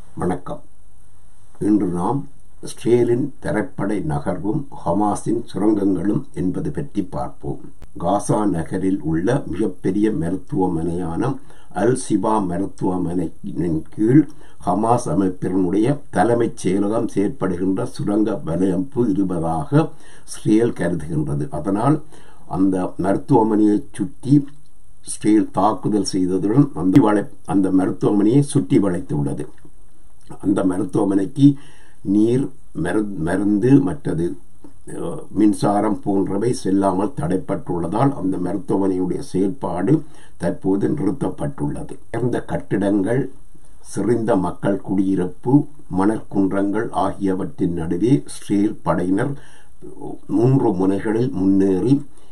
வணக்கம் இன்று நாம் இஸ்ரேலின் தரைப்படை நகர்வும் ஹமாஸின் சுரங்கங்களும் என்பது பற்றி பார்ப்போம் காசா நகரில் உள்ள மிகப்பெரிய மருத்துவமனையான அல் சிபா மருத்துவமனையின் கீழ் ஹமாஸ் அமைப்பினுடைய தலைமைச் செயலகம் செயற்படுகின்ற சுரங்க வலையமைப்பு இருப்பதாக இஸ்ரேல் கருதுகின்றது அதனால் அந்த மருத்துவமனையை சுற்றி இஸ்ரேல் தாக்குதல் செய்ததுடன் அந்த வளை அந்த மருத்துவமனையை சுற்றி வளைத்துள்ளது அந்த மருத்துவமனைக்கு நீர் மருந்து மற்றது மின்சாரம் போன்றவை செல்லாமல் தடைப்பட்டுள்ளதால் அந்த மருத்துவமனையுடைய செயல்பாடு தற்போது நிறுத்தப்பட்டுள்ளது உயர்ந்த கட்டிடங்கள் சிறிந்த மக்கள் குடியிருப்பு மணற்குன்றங்கள் ஆகியவற்றின் நடுவே இஸ்ரேல் படையினர் மூன்று முனைகளில் முன்னேறி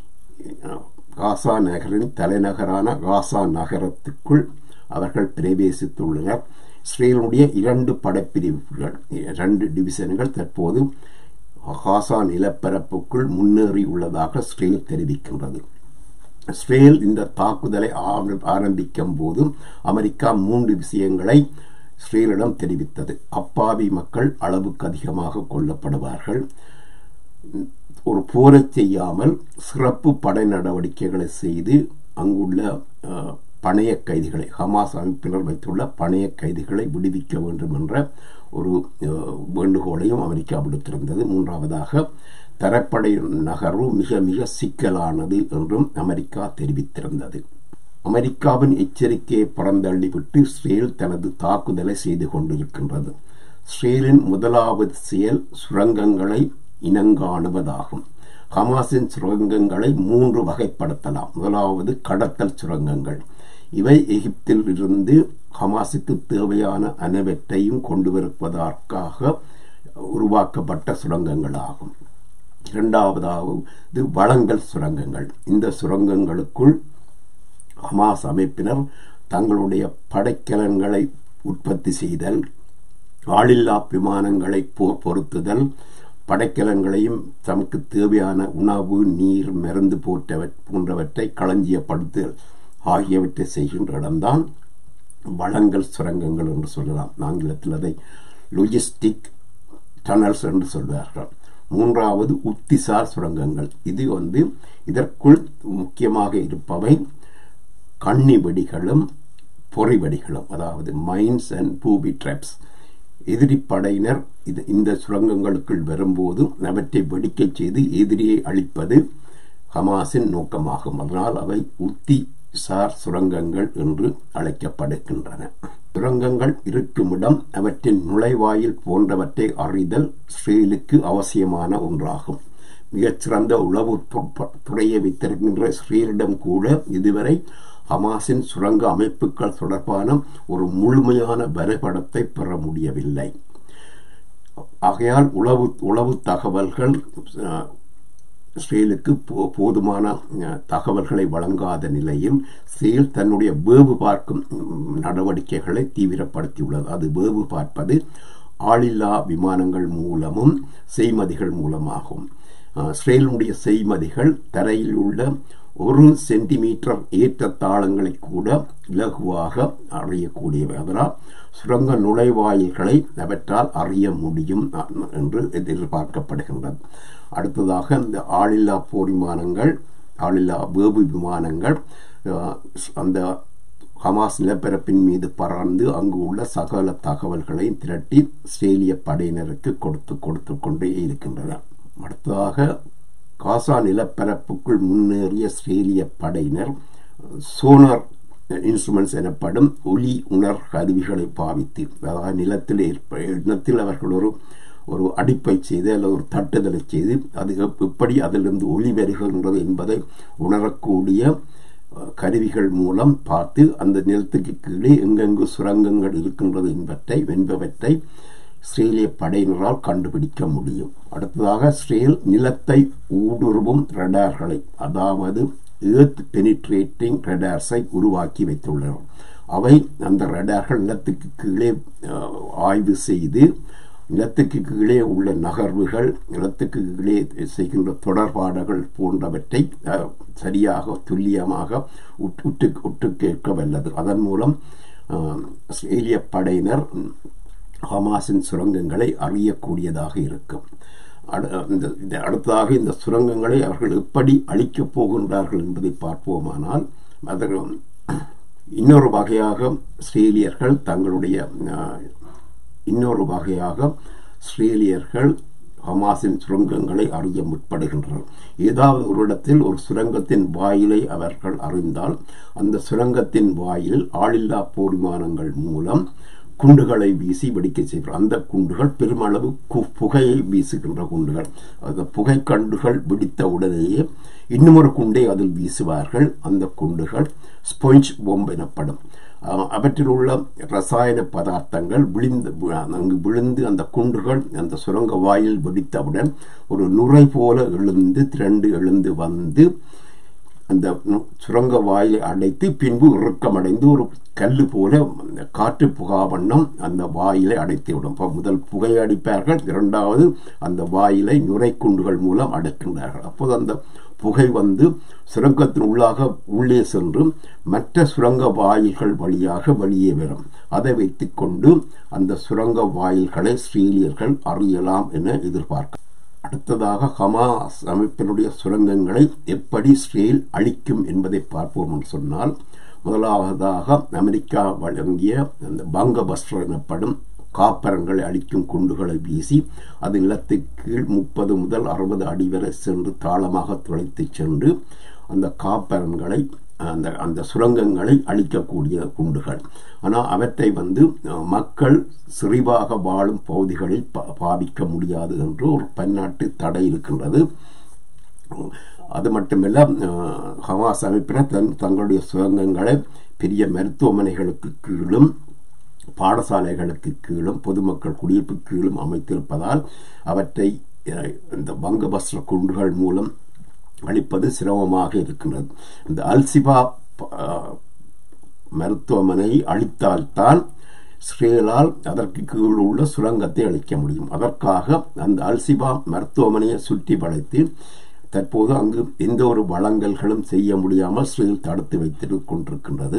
காசா நகரின் தலைநகரான காசா நகரத்துக்குள் அவர்கள் பிரவேசித்துள்ளனர் இஸ்ரேலுடைய இரண்டு படைப்பிரிவுகள் இரண்டு டிவிஷன்கள் தற்போது காசா நிலப்பரப்புக்குள் முன்னேறி உள்ளதாக இஸ்ரேல் தெரிவிக்கின்றது இஸ்ரேல் இந்த தாக்குதலை ஆரம்பிக்கும் போது அமெரிக்கா மூன்று விஷயங்களை இஸ்ரேலிடம் தெரிவித்தது அப்பாவி மக்கள் அளவுக்கு அதிகமாக கொல்லப்படுவார்கள் ஒரு போரை செய்யாமல் சிறப்பு படை நடவடிக்கைகளை செய்து அங்குள்ள பணைய கைதிகளை ஹமாஸ் அமைப்பினர் வைத்துள்ள பணைய கைதிகளை விடுவிக்க வேண்டும் என்ற ஒரு வேண்டுகோளையும் அமெரிக்கா விடுத்திருந்தது மூன்றாவதாக தரப்படை நகர்வு மிக மிக சிக்கலானது என்றும் அமெரிக்கா தெரிவித்திருந்தது அமெரிக்காவின் எச்சரிக்கையை புறந்தள்ளிவிட்டு இஸ்ரேல் தனது தாக்குதலை செய்து கொண்டிருக்கின்றது இஸ்ரேலின் முதலாவது செயல் சுரங்கங்களை இனங்காணுவதாகும் ஹமாஸின் சுரங்கங்களை மூன்று வகைப்படுத்தலாம் முதலாவது கடத்தல் சுரங்கங்கள் இவை எகிப்தில் இருந்து ஹமாஸுக்கு தேவையான அனைவற்றையும் கொண்டு வருவதற்காக உருவாக்கப்பட்ட சுரங்கங்களாகும் இரண்டாவதாவது வளங்கள் சுரங்கங்கள் இந்த சுரங்கங்களுக்குள் ஹமாஸ் அமைப்பினர் தங்களுடைய படைக்கலன்களை உற்பத்தி செய்தல் ஆளில்லா விமானங்களை பொருத்துதல் படைக்கலன்களையும் தமக்கு தேவையான உணவு நீர் மருந்து போன்றவ போன்றவற்றை களஞ்சியப்படுத்தல் ஆகியவற்றை செய்கின்ற இடம்தான் வளங்கள் சுரங்கங்கள் என்று சொல்லலாம் ஆங்கிலத்தில் அதை லொஜிஸ்டிக் டனல்ஸ் என்று சொல்வார்கள் மூன்றாவது உத்திசார் சுரங்கங்கள் இது வந்து இதற்குள் முக்கியமாக இருப்பவை கண்ணி வெடிகளும் பொறி வெடிகளும் அதாவது மைன்ஸ் அண்ட் பூபி ட்ராப்ஸ் எதிரி படையினர் இது இந்த சுரங்கங்களுக்குள் வரும்போது அவற்றை வெடிக்கச் செய்து எதிரியை அழிப்பது ஹமாஸின் நோக்கமாகும் அதனால் அவை உத்தி சார் சுரங்கங்கள் என்று அழைக்கப்படுகின்றன சுரங்கங்கள் இருக்குமிடம் அவற்றின் நுழைவாயில் போன்றவற்றை அறிதல் இஸ்ரேலுக்கு அவசியமான ஒன்றாகும் மிகச்சிறந்த உளவு துறையை வைத்திருக்கின்ற இஸ்ரேலிடம் கூட இதுவரை ஹமாஸின் சுரங்க அமைப்புகள் தொடர்பான ஒரு முழுமையான வரைபடத்தை பெற முடியவில்லை ஆகையால் உளவு உளவு தகவல்கள் இஸ்ரேலுக்கு போதுமான தகவல்களை வழங்காத நிலையில் இஸ்ரேல் தன்னுடைய வேவு பார்க்கும் நடவடிக்கைகளை தீவிரப்படுத்தியுள்ளது அது வேவு பார்ப்பது ஆளில்லா விமானங்கள் மூலமும் செய்மதிகள் மூலமாகும் இஸ்ரேலுடைய செய்மதிகள் தரையில் உள்ள ஒரு சென்டிமீட்டர் ஏற்றத்தாளங்களை கூட இலகுவாக அறியக்கூடியவை அதனால் சுரங்க நுழைவாயில்களை அவற்றால் அறிய முடியும் என்று எதிர்பார்க்கப்படுகின்றது அடுத்ததாக இந்த ஆளில்லா போர் விமானங்கள் ஆளில்லா வேபு விமானங்கள் அந்த ஹமாஸ் நிலப்பரப்பின் மீது பறந்து அங்கு உள்ள சகல தகவல்களையும் திரட்டி இஸ்ரேலிய படையினருக்கு கொடுத்து கொடுத்து கொண்டே இருக்கின்றன அடுத்ததாக காசா நிலப்பரப்புக்குள் முன்னேறிய இஸ்ரேலிய படையினர் சோனார் இன்ஸ்ட்ருமெண்ட்ஸ் எனப்படும் ஒலி உணர் கருவிகளை பாவித்து அதாவது நிலத்தில் ஏற்ப இடத்தில் அவர்கள் ஒரு ஒரு அடிப்பை செய்து அல்லது ஒரு தட்டுதலை செய்து அது எப்படி அதிலிருந்து ஒளி வருகின்றது என்பதை உணரக்கூடிய கருவிகள் மூலம் பார்த்து அந்த நிலத்துக்கு கீழே எங்கெங்கு சுரங்கங்கள் இருக்கின்றது என்பவற்றை என்பவற்றை இஸ்ரேலிய படையினரால் கண்டுபிடிக்க முடியும் அடுத்ததாக இஸ்ரேல் நிலத்தை ஊடுருவும் ரடார்களை அதாவது ஏர்த் பெனிட்ரேட்டிங் ரடார்ஸை உருவாக்கி வைத்துள்ளனர் அவை அந்த ரடார்கள் நிலத்துக்கு கீழே ஆய்வு செய்து நிலத்துக்கு கீழே உள்ள நகர்வுகள் நிலத்துக்கு கீழே செய்கின்ற தொடர்பாடுகள் போன்றவற்றை சரியாக துல்லியமாக உற்று உற்று கேட்க வல்லது அதன் மூலம் இஸ்ரேலிய படையினர் ஹமாஸின் சுரங்கங்களை அறியக்கூடியதாக இருக்கும் இந்த அடுத்ததாக இந்த சுரங்கங்களை அவர்கள் எப்படி அழிக்கப் போகின்றார்கள் என்பதை பார்ப்போமானால் அதற்கு இன்னொரு வகையாக இஸ்ரேலியர்கள் தங்களுடைய இன்னொரு வகையாக இஸ்ரேலியர்கள் ஹமாஸின் சுரங்கங்களை அறிய முற்படுகின்றனர் ஏதாவது ஒரு இடத்தில் ஒரு சுரங்கத்தின் வாயிலை அவர்கள் அறிந்தால் அந்த சுரங்கத்தின் வாயில் ஆளில்லா போர் விமானங்கள் மூலம் குண்டுகளை வீசி வெடிக்க செய்வார் அந்த குண்டுகள் பெருமளவு புகையை வீசுகின்ற குண்டுகள் அந்த புகை கண்டுகள் வெடித்த உடனேயே இன்னுமொரு குண்டை அதில் வீசுவார்கள் அந்த குண்டுகள் ஸ்பொஞ்ச் பொம்ப் எனப்படும் அவற்றில் உள்ள ரசாயன பதார்த்தங்கள் விழுந்து அங்கு விழுந்து அந்த குண்டுகள் அந்த சுரங்க வாயில் வெடித்தவுடன் ஒரு நுரை போல எழுந்து திரண்டு எழுந்து வந்து அந்த சுரங்க வாயிலை அடைத்து பின்பு இறுக்கமடைந்து ஒரு கல் போல காற்று புகா வண்ணம் அந்த வாயிலை அடைத்து விடும் முதல் புகையை அடிப்பார்கள் இரண்டாவது அந்த வாயிலை நுரைக்குண்டுகள் மூலம் அடைக்கின்றார்கள் அப்போது அந்த புகை வந்து சுரங்கத்தின் உள்ளாக உள்ளே சென்று மற்ற சுரங்க வாயில்கள் வழியாக வெளியே வரும் அதை வைத்துக்கொண்டு அந்த சுரங்க வாயில்களை ஸ்ரீலியர்கள் அறியலாம் என எதிர்பார்க்க அடுத்ததாக ஹமாஸ் அமைப்பினுடைய சுரங்கங்களை எப்படி இஸ்ரேல் அழிக்கும் என்பதை பார்ப்போம் என்று சொன்னால் முதலாவதாக அமெரிக்கா வழங்கிய அந்த பங்கபஸ்டர் எனப்படும் காப்பரங்களை அழிக்கும் குண்டுகளை வீசி அது நிலத்துக்கு கீழ் முப்பது முதல் அறுபது அடி வரை சென்று தாளமாக துளைத்து சென்று அந்த காப்பரன்களை அந்த அந்த சுரங்கங்களை அழிக்கக்கூடிய குண்டுகள் ஆனால் அவற்றை வந்து மக்கள் சிறிவாக வாழும் பகுதிகளில் பாவிக்க முடியாது என்று ஒரு பன்னாட்டு தடை இருக்கின்றது அது மட்டுமல்ல ஹமாஸ் அமைப்பினர் தன் தங்களுடைய சுரங்கங்களை பெரிய மருத்துவமனைகளுக்கு கீழும் பாடசாலைகளுக்கு கீழும் பொதுமக்கள் குடியிருப்பு கீழும் அமைத்திருப்பதால் அவற்றை இந்த பங்கபஸ்ர குண்டுகள் மூலம் அளிப்பது சிரமமாக இருக்கின்றது இந்த அல்சிபா மருத்துவமனை அழித்தால்தான் இஸ்ரேலால் அதற்கு கீழ் உள்ள சுரங்கத்தை அளிக்க முடியும் அதற்காக அந்த அல்சிபா மருத்துவமனையை சுற்றி படைத்து தற்போது அங்கு எந்த ஒரு வழங்கல்களும் செய்ய முடியாமல் இஸ்ரேல் தடுத்து வைத்து கொண்டிருக்கின்றது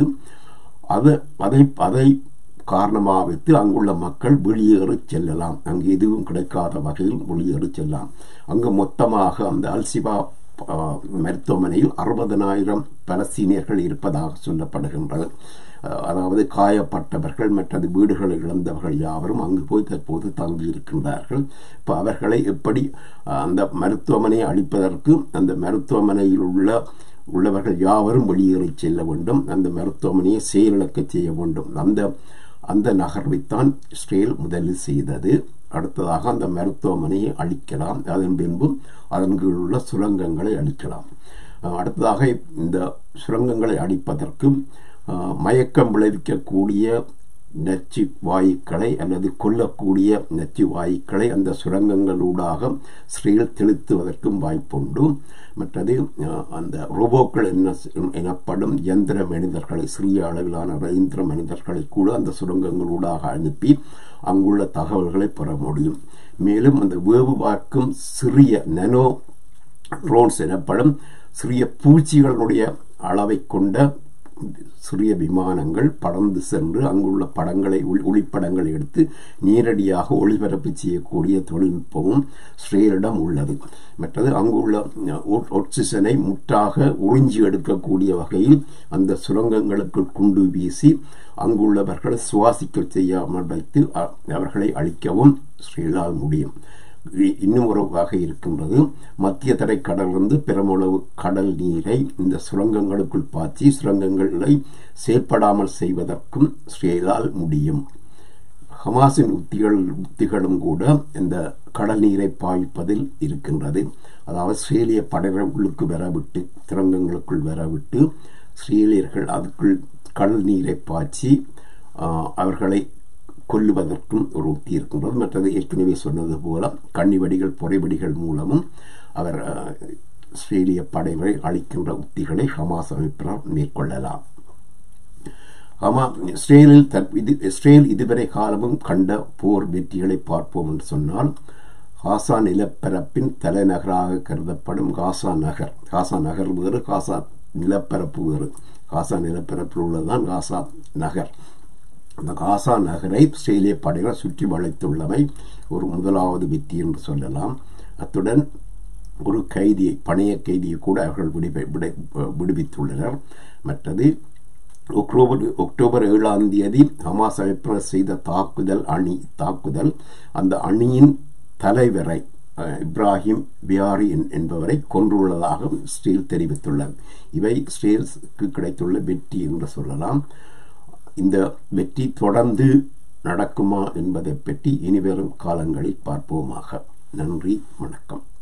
அது அதை அதை காரணமாக வைத்து அங்குள்ள மக்கள் வெளியேறி செல்லலாம் அங்கு எதுவும் கிடைக்காத வகையில் வெளியேறி செல்லலாம் அங்கு மொத்தமாக அந்த அல்சிபா மருத்துவமனையில் அறுபதனாயிரம் பலஸ்தீனியர்கள் இருப்பதாக சொல்லப்படுகின்றது அதாவது காயப்பட்டவர்கள் மற்றது வீடுகளை இழந்தவர்கள் யாவரும் அங்கு போய் தற்போது தங்கி இருக்கின்றார்கள் இப்போ அவர்களை எப்படி அந்த மருத்துவமனையை அளிப்பதற்கு அந்த மருத்துவமனையில் உள்ள உள்ளவர்கள் யாவரும் வெளியேறி செல்ல வேண்டும் அந்த மருத்துவமனையை செயலிழக்க செய்ய வேண்டும் அந்த அந்த நகர்வைத்தான் இஸ்ரேல் முதலில் செய்தது அடுத்ததாக அந்த மருத்துவமனையை அழிக்கலாம் அதன் பின்பு அதன் கீழ் உள்ள சுரங்கங்களை அழிக்கலாம் அடுத்ததாக இந்த சுரங்கங்களை அடிப்பதற்கு மயக்கம் விளைவிக்கக்கூடிய நச்சு வாயுக்களை அல்லது கொல்லக்கூடிய நச்சு வாயுக்களை அந்த சுரங்கங்களூடாக ஸ்ரீல் தெளித்துவதற்கும் வாய்ப்புண்டு மற்றது அந்த ரோபோக்கள் என்ன எனப்படும் எந்திர மனிதர்களை சிறிய அளவிலான இயந்திர மனிதர்களை கூட அந்த சுரங்கங்களூடாக அனுப்பி அங்குள்ள தகவல்களை பெற முடியும் மேலும் அந்த வேவு பார்க்கும் சிறிய நனோ ட்ரோன்ஸ் எனப்படும் சிறிய பூச்சிகளுடைய அளவை கொண்ட சிறிய விமானங்கள் பறந்து சென்று அங்குள்ள படங்களை ஒளிப்படங்களை எடுத்து நேரடியாக ஒளிபரப்பு செய்யக்கூடிய தொழில்நுட்பமும் ஸ்ரேலிடம் உள்ளது மற்றது அங்குள்ள ஆக்சிஜனை முற்றாக உறிஞ்சி எடுக்கக்கூடிய வகையில் அந்த சுரங்கங்களுக்கு குண்டு வீசி அங்குள்ளவர்களை சுவாசிக்க செய்யாமல் வைத்து அவர்களை அழிக்கவும் ஸ்ரீலால் முடியும் இன்னும் ஒரு வகை இருக்கின்றது மத்திய தரைக்கடலிருந்து பெருமளவு கடல் நீரை இந்த சுரங்கங்களுக்குள் பாய்ச்சி சுரங்கங்களை செயற்படாமல் செய்வதற்கும் ஸ்ரேலால் முடியும் ஹமாஸின் உத்திகள் உத்திகளும் கூட இந்த கடல் நீரை பாய்ப்பதில் இருக்கின்றது அதாவது ஸ்ரேலிய படைகள் உள்ளுக்கு வரவிட்டு சுரங்கங்களுக்குள் வரவிட்டு ஸ்ரேலியர்கள் அதுக்குள் கடல் நீரை பாய்ச்சி அவர்களை கொல்லுவதற்கும் ஒரு உத்தி இருக்கின்றது மற்றது ஏற்கனவே சொன்னது போல கண்ணிவடிகள் பொறைவடிகள் மூலமும் அவர் இஸ்ரேலிய படைகளை அளிக்கின்ற உத்திகளை ஹமாஸ் அமைப்பினர் மேற்கொள்ளலாம் ஹமா இஸ்ரேலில் இது இஸ்ரேல் இதுவரை காலமும் கண்ட போர் வெற்றிகளை பார்ப்போம் என்று சொன்னால் காசா நிலப்பரப்பின் தலைநகராக கருதப்படும் காசா நகர் காசா நகர் வேறு காசா நிலப்பரப்பு வேறு காசா நிலப்பரப்பில் உள்ளதுதான் காசா நகர் அந்த காசா நகரை இஸ்ரேலிய படைகள் சுற்றி வளைத்துள்ளமை ஒரு முதலாவது வெற்றி என்று சொல்லலாம் அத்துடன் ஒரு கைதியை பணைய கைதியை கூட அவர்கள் விடுவி விடை விடுவித்துள்ளனர் மற்றது அக்டோபர் அக்டோபர் ஏழாம் தேதி ஹமாஸ் அமைப்பினர் செய்த தாக்குதல் அணி தாக்குதல் அந்த அணியின் தலைவரை இப்ராஹிம் பியாரி என்பவரை கொன்றுள்ளதாக இஸ்ரேல் தெரிவித்துள்ளது இவை இஸ்ரேலுக்கு கிடைத்துள்ள வெற்றி என்று சொல்லலாம் இந்த வெற்றி தொடர்ந்து நடக்குமா என்பதை பற்றி இனிவரும் காலங்களில் பார்ப்போமாக நன்றி வணக்கம்